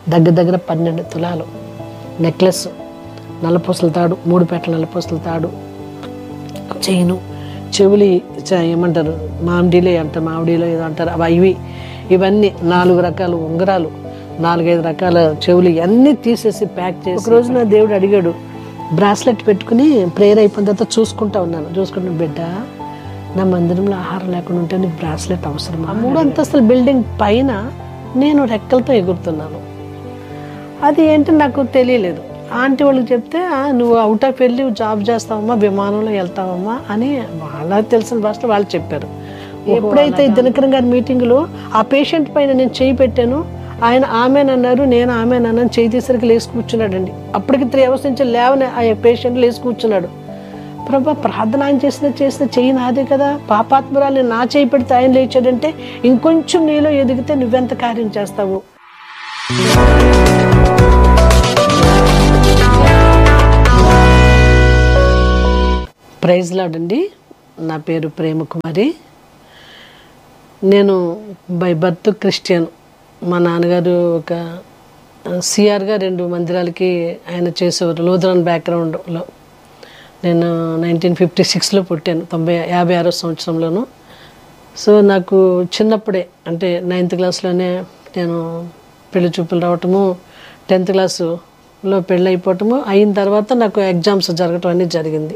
దగ్గర దగ్గర పన్నెండు తులాలు నెక్లెస్ నల్లపూసల తాడు మూడు పెట్టల నల్లపూసల తాడు చైను చెవులి చ- ఏమంటారు మామిడిలే అంటారు మామిడిలో ఏదో అంటారు అవి ఇవి ఇవన్నీ నాలుగు రకాల ఉంగరాలు నాలుగైదు రకాల చెవులు ఇవన్నీ తీసేసి ప్యాక్ చేసి ఒక రోజు నా దేవుడు అడిగాడు బ్రాస్లెట్ పెట్టుకుని ప్రేయర్ అయిపోయిన తర్వాత చూసుకుంటా ఉన్నాను చూసుకుంటున్న బిడ్డ నా మందిరంలో ఆహారం లేకుండా ఉంటే నీకు బ్రాస్లెట్ అవసరం ఆ మూడు అంతస్తుల బిల్డింగ్ పైన నేను రెక్కలతో ఎగురుతున్నాను అది ఏంటి నాకు తెలియలేదు ఆంటీ వాళ్ళకి చెప్తే "ఆ, నువ్వు అవుట్ ఆఫ్ వెళ్ళి జాబ్ చేస్తావమ్మా విమానంలో వెళ్తావమ్మా అని వాళ్ళకి తెలిసిన భాషలో వాళ్ళు చెప్పారు ఎప్పుడైతే ఈ దినకరం గారి మీటింగ్లో ఆ పేషెంట్ పైన నేను చేయి పెట్టాను ఆయన ఆమెనన్నారు నేను ఆమెనన్నాను చేయి తీసరికి లేచి కూర్చున్నాడండి అప్పటికి త్రీ అవర్స్ నుంచి లేవని ఆ పేషెంట్ లేచి కూర్చున్నాడు ప్రభా ప్రార్థన ఆయన చేసిన చేసిన చెయ్యి నాదే కదా పాపాత్మరాలు నా చేయి పెడితే ఆయన లేచాడంటే ఇంకొంచెం నీలో ఎదిగితే నువ్వెంత కార్యం చేస్తావు ప్రైజ్ లాడండి నా పేరు ప్రేమ కుమారి నేను బై బర్త్ క్రిస్టియన్ మా నాన్నగారు ఒక సిఆర్గా రెండు మందిరాలకి ఆయన చేసేవారు లూథరన్ బ్యాక్గ్రౌండ్లో నేను నైన్టీన్ ఫిఫ్టీ సిక్స్లో పుట్టాను తొంభై యాభై ఆరో సంవత్సరంలోను సో నాకు చిన్నప్పుడే అంటే నైన్త్ క్లాస్లోనే నేను పెళ్లి చూపులు రావటము టెన్త్ క్లాసులో పెళ్ళి అయిపోవటము అయిన తర్వాత నాకు ఎగ్జామ్స్ జరగటం అనేది జరిగింది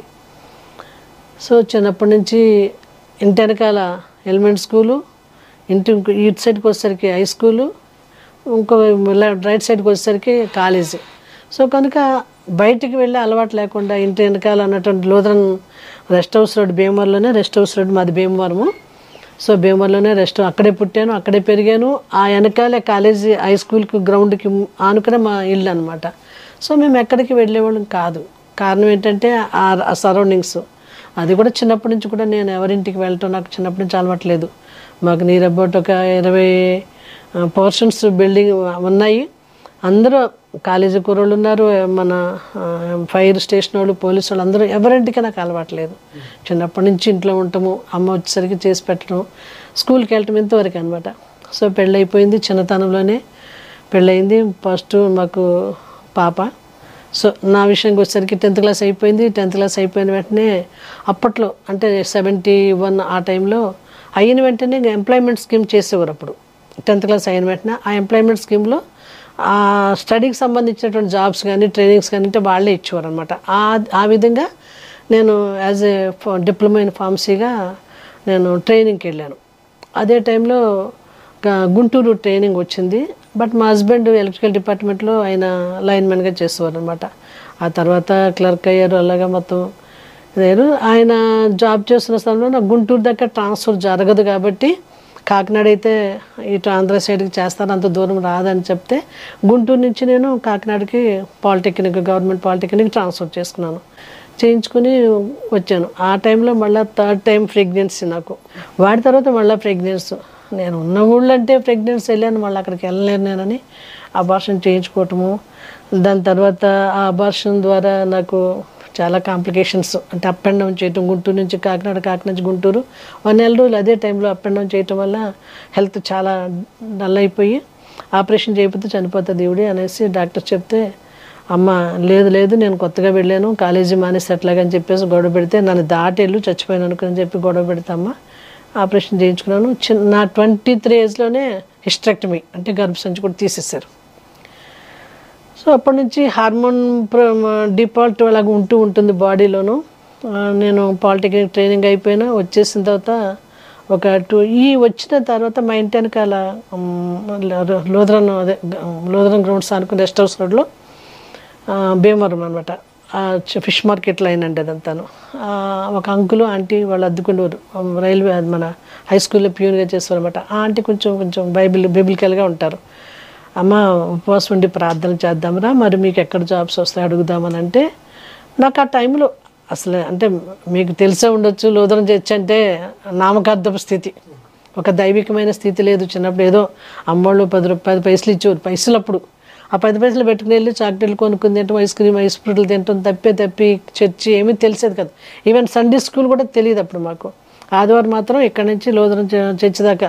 సో చిన్నప్పటి నుంచి ఇంటి వెనకాల ఎలిమెంట్ స్కూలు ఇంటి ఇంకో ఇటు సైడ్కి వచ్చేసరికి హై స్కూలు ఇంకో లె- రైట్ సైడ్కి వచ్చేసరికి కాలేజీ సో కనుక బయటికి వెళ్ళే అలవాటు లేకుండా ఇంటి వెనకాల ఉన్నటువంటి లోదరన్ రెస్ట్ హౌస్ రోడ్ భీమవరంలోనే రెస్ట్ హౌస్ రోడ్ మాది భీమవరము సో భీమవరంలోనే రెస్ట్ అక్కడే పుట్టాను అక్కడే పెరిగాను ఆ వెనకాలే కాలేజీ హై స్కూల్కి గ్రౌండ్కి ఆనుకునే మా ఇల్లు అనమాట సో మేము ఎక్కడికి వెళ్ళేవాళ్ళం కాదు కారణం ఏంటంటే ఆ సరౌండింగ్స్ అది కూడా చిన్నప్పటి నుంచి కూడా నేను ఎవరింటికి వెళ్ళటం నాకు చిన్నప్పటి నుంచి అలవాట్లేదు మాకు నీరు అబౌట్ ఒక ఇరవై పోర్షన్స్ బిల్డింగ్ ఉన్నాయి అందరూ కాలేజీ కుర్రోళ్ళు ఉన్నారు మన ఆ, ఫైర్ స్టేషన్ వాళ్ళు పోలీసు వాళ్ళు అందరూ ఎవరింటికి నాకు అలవాట్లేదు చిన్నప్పటి నుంచి ఇంట్లో ఉంటాము అమ్మ వచ్చేసరికి చేసి పెట్టడం స్కూల్కి వెళ్ళటం ఇంతవరకు అనమాట సో పెళ్ళి అయిపోయింది చిన్నతనంలోనే పెళ్ళయింది ఫస్ట్ మాకు పాప సో నా విషయానికి వచ్చేసరికి టెన్త్ క్లాస్ అయిపోయింది టెన్త్ క్లాస్ అయిపోయిన వెంటనే అప్పట్లో అంటే సెవెంటీ వన్ ఆ టైంలో అయిన వెంటనే ఎంప్లాయ్మెంట్ స్కీమ్ చేసేవారు అప్పుడు టెన్త్ క్లాస్ అయిన వెంటనే ఆ ఎంప్లాయ్మెంట్ స్కీమ్లో ఆ స్టడీకి సంబంధించినటువంటి జాబ్స్ కానీ ట్రైనింగ్స్ కానీ అంటే వాళ్ళే ఇచ్చేవారు అనమాట ఆ ఆ విధంగా నేను యాజ్ ఏ డిప్లొమా ఇన్ ఫార్మసీగా నేను ట్రైనింగ్కి వెళ్ళాను అదే టైంలో గా- గుంటూరు ట్రైనింగ్ వచ్చింది బట్ మా హస్బెండ్ ఎలక్ట్రికల్ డిపార్ట్మెంట్లో ఆయన లైన్మెన్గా చేసేవారు అనమాట ఆ తర్వాత క్లర్క్ అయ్యారు అలాగా మొత్తం అయ్యారు ఆయన జాబ్ చేస్తున్న స్థలంలో నాకు గుంటూరు దగ్గర ట్రాన్స్ఫర్ జరగదు కాబట్టి కాకినాడ అయితే ఇటు ఆంధ్ర సైడ్కి చేస్తారు అంత దూరం రాదని చెప్తే గుంటూరు నుంచి నేను కాకినాడకి పాలిటెక్నిక్ గవర్నమెంట్ పాలిటెక్నిక్ ట్రాన్స్ఫర్ చేసుకున్నాను చేయించుకుని వచ్చాను ఆ టైంలో మళ్ళీ థర్డ్ టైం ప్రెగ్నెన్సీ నాకు వాడి తర్వాత మళ్ళీ ప్రెగ్నెన్సీ నేను ఉన్న ఊళ్ళో అంటే ప్రెగ్నెన్సీ వెళ్ళాను మళ్ళీ అక్కడికి వెళ్ళలేను నేనని అబార్షన్ చేయించుకోవటము దాని తర్వాత ఆ అబార్షన్ ద్వారా నాకు చాలా కాంప్లికేషన్స్ అంటే అప్ అండ్ డౌన్ చేయటం గుంటూరు నుంచి కాకినాడ కాకినాడ నుంచి గుంటూరు వన్ నెల రోజులు అదే టైంలో అప్ అండ్ డౌన్ చేయటం వల్ల హెల్త్ చాలా డల్ అయిపోయి ఆపరేషన్ చేయకపోతే చనిపోతుంది దేవుడి అనేసి డాక్టర్ చెప్తే అమ్మ లేదు లేదు నేను కొత్తగా వెళ్ళాను కాలేజీ మానేసి ఎట్లాగని చెప్పేసి గొడవ పెడితే నన్ను దాటి వెళ్ళు చచ్చిపోయాను అనుకుని చెప్పి గొడవ పెడతామ్మా ఆపరేషన్ చేయించుకున్నాను చిన్న నా ట్వంటీ త్రీ ఏజ్లోనే హిస్ట్రెక్టమీ అంటే గర్భసంచి కూడా తీసేశారు సో అప్పటి నుంచి హార్మోన్ డిఫాల్ట్ అలాగ ఉంటూ ఉంటుంది బాడీలోను ఆ, నేను పాలిటెక్నిక్ ట్రైనింగ్ అయిపోయినా వచ్చేసిన తర్వాత ఒక టూ ఈ వచ్చిన తర్వాత మా ఇంటి వెనకాల లోదరన్ అదే లోదరన్ గ్రౌండ్స్ అనుకుని రెస్ట్ హౌస్ రోడ్లో ఆ, భీమవరం అనమాట ఫిష్ మార్కెట్ లైన్ అంటే అదంతాను ఆ, ఒక అంకులు ఆంటీ వాళ్ళు అద్దుకుండేవారు రైల్వే అది మన హై స్కూల్లో ప్యూన్గా చేస్తారు అనమాట ఆ ఆంటీ కొంచెం కొంచెం బైబిల్ బైబిలికల్గా ఉంటారు అమ్మ ఉపవాసం ఉండి ప్రార్థన చేద్దాంరా మరి మీకు ఎక్కడ జాబ్స్ వస్తాయి అడుగుదామని అంటే నాకు ఆ టైంలో అసలు అంటే మీకు తెలిసే ఉండొచ్చు లోదనం చర్చ్ అంటే నామకార్థపు స్థితి ఒక దైవికమైన స్థితి లేదు చిన్నప్పుడు ఏదో అమ్మోళ్ళు పది రూపాయలు పది పైసలు ఇచ్చేవారు పైసలు అప్పుడు ఆ పది పైసలు పెట్టుకుని వెళ్ళి చాక్లెట్లు కొనుక్కుని తింటాం ఐస్ క్రీమ్ ఐస్ ఫ్రూట్లు తింటాం తప్పే తప్పి చర్చి ఏమీ తెలిసేది కదా ఈవెన్ సండే స్కూల్ కూడా తెలియదు అప్పుడు మాకు ఆదివారం మాత్రం ఇక్కడ నుంచి లోదరం చ- చర్చి దాకా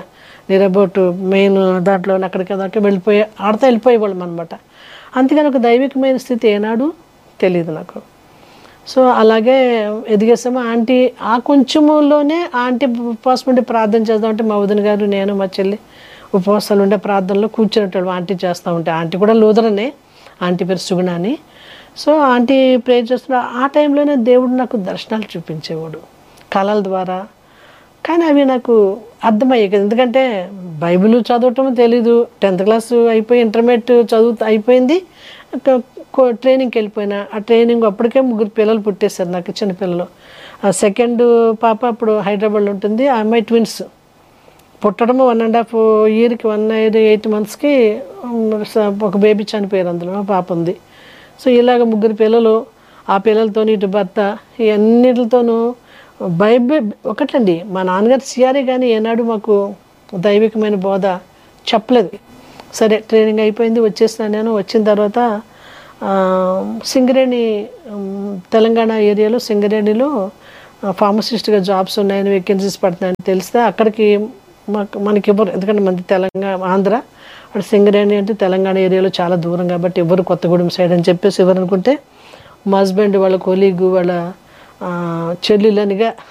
నియర్ అబౌట్ మెయిన్ దాంట్లో అక్కడికి దాకా వెళ్ళిపోయి ఆడతా వెళ్ళిపోయేవాళ్ళం అనమాట అంతేగాని ఒక దైవికమైన స్థితి ఏనాడు తెలియదు నాకు సో అలాగే ఎదిగేసాము ఆంటీ ఆ కొంచెములోనే ఆంటీ ఉపవాసం ఉండి ప్రార్థన చేద్దాం అంటే మా వదిన గారు నేను మా చెల్లి ఉపవాసాలు ఉండే ప్రార్థనలో కూర్చునేటోళ్ళం ఆంటీ చేస్తూ ఉంటే ఆంటీ కూడా లూదరనే ఆంటీ పేరు సుగుణ అని సో ఆంటీ ప్రే చేస్తున్న ఆ టైంలోనే దేవుడు నాకు దర్శనాలు చూపించేవాడు కళల ద్వారా కానీ అవి నాకు అర్థమయ్యాయి కదా ఎందుకంటే బైబిల్ చదవటం తెలీదు టెన్త్ క్లాస్ అయిపోయి ఇంటర్మీడియట్ చదువు అయిపోయింది ఒక- కో- ట్రైనింగ్కి వెళ్ళిపోయినా ఆ ట్రైనింగ్ అప్పటికే ముగ్గురు పిల్లలు పుట్టేశారు నాకు చిన్న పిల్లలు ఆ సెకండ్ పాప అప్పుడు హైదరాబాద్లో ఉంటుంది ఆ అమ్మాయి ట్విన్స్ పుట్టడం వన్ అండ్ హాఫ్ ఇయర్కి వన్ ఇయర్ ఎయిట్ మంత్స్కి ఒక బేబీ చనిపోయారు అందులో మా పాప ఉంది సో ఇలాగ ముగ్గురు పిల్లలు ఆ పిల్లలతో ఇటు భర్త ఈ అన్నిటితోనూ బైబిల్ ఒకటండి మా నాన్నగారు సిఆర్ఏ కానీ ఏనాడు మాకు దైవికమైన బోధ చెప్పలేదు సరే ట్రైనింగ్ అయిపోయింది వచ్చేసిన నేను వచ్చిన తర్వాత ఆ, సింగరేణి ఉమ్, తెలంగాణ ఏరియాలో సింగరేణిలో ఫార్మసిస్ట్గా జాబ్స్ ఉన్నాయని వేకెన్సీస్ పడుతున్నాయని తెలిస్తే అక్కడికి మాకు మనకి ఇవ్వరు ఎందుకంటే మనది తెలంగాణ ఆంధ్ర అక్కడ సింగరేణి అంటే తెలంగాణ ఏరియాలో చాలా దూరం కాబట్టి ఎవరు కొత్తగూడెం సైడ్ అని చెప్పేసి ఎవరు అనుకుంటే మా హస్బెండ్ వాళ్ళ కొలీగు వాళ్ళ ఆ, చెల్లెలనిగా